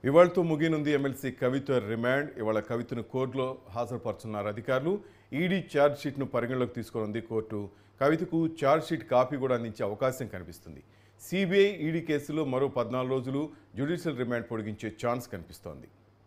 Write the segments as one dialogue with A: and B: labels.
A: ఇవాళతో ముగినుంది MLC కవిత remand ఇవాళ కవితను కోర్టులో హాజరుపరుచున్నారు అధికారులు ఈడీ ఛార్జ్ షీట్ను పరిగణలోకి తీసుకుని కోర్టు కవితకు ఛార్జ్ షీట్ కాపీ కూడా అందించే అవకాశం కనిపిస్తుంది సిబిఐ ఈడీ కేసులో మరో పద్నాలుగు రోజులు జ్యుడిషియల్ రిమాండ్ పొడిగించే ఛాన్స్ కనిపిస్తోంది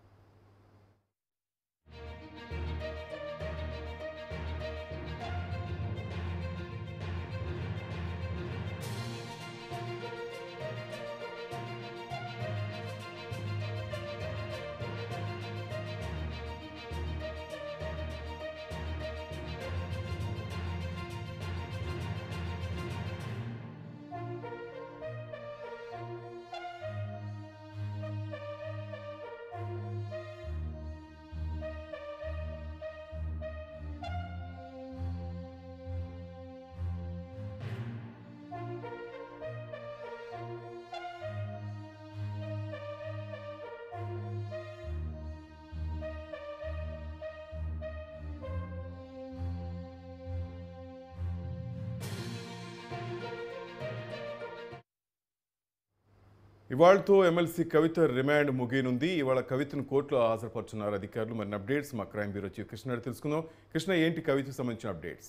A: ఇవాళతో ఎమ్మెల్సీ కవిత రిమాండ్ ముగినుంది ఇవాళ కవితను కోర్టులో హాజరుపరుచున్నారు అధికారులు మరి అప్డేట్స్ మా క్రైమ్ బ్యూరో చీఫ్ కృష్ణ గారు తెలుసుకుందాం కృష్ణ ఏంటి కవితకు సంబంధించిన అప్డేట్స్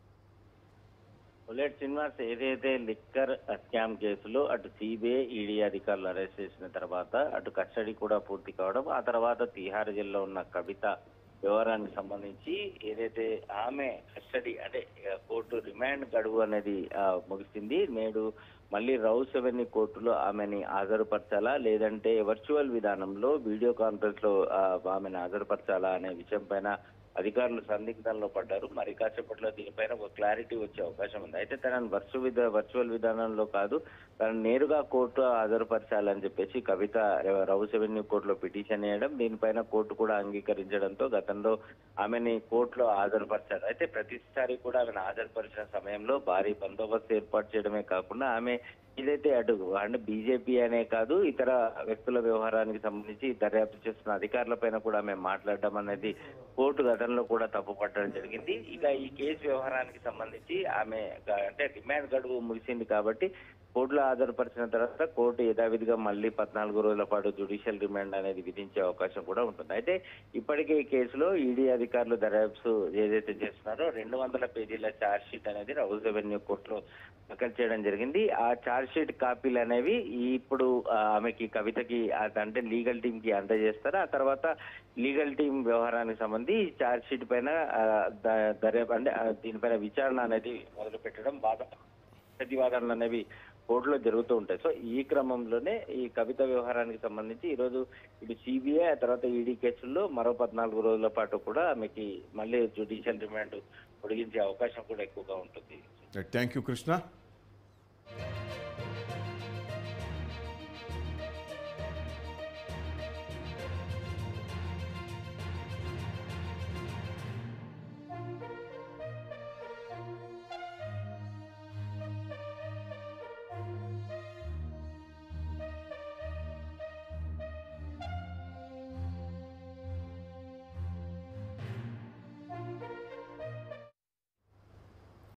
B: బుల్లెట్ శ్రీనివాస్ ఏదైతే లిక్కర్ స్కామ్ కేసులో అటు సిబిఐ ఈడీ అధికారులు అరెస్ట్ చేసిన తర్వాత అటు కస్టడీ కూడా పూర్తి కావడం ఆ తర్వాత తిహార్ జైల్లో ఉన్న కవిత వ్యవహారానికి సంబంధించి ఏదైతే ఆమె కస్టడీ అంటే ఆ, కోర్టు రిమాండ్ గడువు అనేది ఆ, ముగిసింది నేడు మళ్ళీ రౌస్ అవెన్యూ కోర్టులో ఆమెని హాజరుపరచాలా లేదంటే వర్చువల్ విధానంలో వీడియో కాన్ఫరెన్స్ లో ఆ, ఆమెను హాజరుపరచాలా అనే విషయం పైన అధికారులు సందిగ్ధంలో పడ్డారు మరి కాసేపట్లో దీనిపైన ఒక క్లారిటీ వచ్చే అవకాశం ఉంది అయితే తనను వర్చు విధ వర్చువల్ విధానంలో కాదు తనను నేరుగా కోర్టు హాజరుపరచాలని చెప్పేసి కవిత రౌస్ అవెన్యూ కోర్టులో పిటిషన్ వేయడం దీనిపైన కోర్టు కూడా అంగీకరించడంతో గతంలో ఆమెని కోర్టులో హాజరుపరిచారు అయితే ప్రతిసారి కూడా ఆమెను హాజరుపరిచిన సమయంలో భారీ బందోబస్తు ఏర్పాటు చేయడమే కాకుండా ఆమె ఇదైతే అటు అంటే బీజేపీ అనే కాదు ఇతర వ్యక్తుల వ్యవహారానికి సంబంధించి దర్యాప్తు చేస్తున్న అధికారుల పైన కూడా మేము మాట్లాడడం అనేది కోర్టు గతంలో కూడా తప్పుపట్టడం జరిగింది ఇక ఈ కేసు వ్యవహారానికి సంబంధించి ఆమె గ- అంటే డిమాండ్ గడువు ముగిసింది కాబట్టి కోర్టులో హాజరుపరిచిన తర్వాత కోర్టు యథావిధిగా మళ్ళీ పద్నాలుగు రోజుల పాటు జ్యుడిషియల్ రిమాండ్ అనేది విధించే అవకాశం కూడా ఉంటుంది అయితే ఇప్పటికే ఈ కేసులో ఈడీ అధికారులు దర్యాప్తు ఏదైతే చేస్తున్నారో రెండు వందల పేజీల ఛార్జ్ షీట్ అనేది రౌజ్ రెవెన్యూ కోర్టులో దాఖలు చేయడం జరిగింది ఆ ఛార్జ్ షీట్ కాపీలు అనేవి ఈ ఇప్పుడు ఆ, ఆమెకి కవితకి ఆ, అంటే లీగల్ టీమ్ కి అందజేస్తారు ఆ తర్వాత లీగల్ టీం వ్యవహారానికి సంబంధించి ఈ ఛార్జ్ షీట్ పైన ఆ, ద- దర్యాప్తు అంటే ఆ, దీనిపైన విచారణ అనేది మొదలు పెట్టడం బాగా ప్రతివాదనలు అనేవి కోర్టులో జరుగుతూ ఉంటాయి సో ఈ క్రమంలోనే ఈ కవిత వ్యవహారానికి సంబంధించి ఈ రోజు ఇటు సిబిఐ ఆ తర్వాత ఈడీ కేసుల్లో మరో పద్నాలుగు రోజుల పాటు కూడా ఆమెకి మళ్ళీ జ్యుడిషియల్ రిమాండ్ పొడిగించే అవకాశం కూడా ఎక్కువగా ఉంటుంది
A: థ్యాంక్ యూ కృష్ణ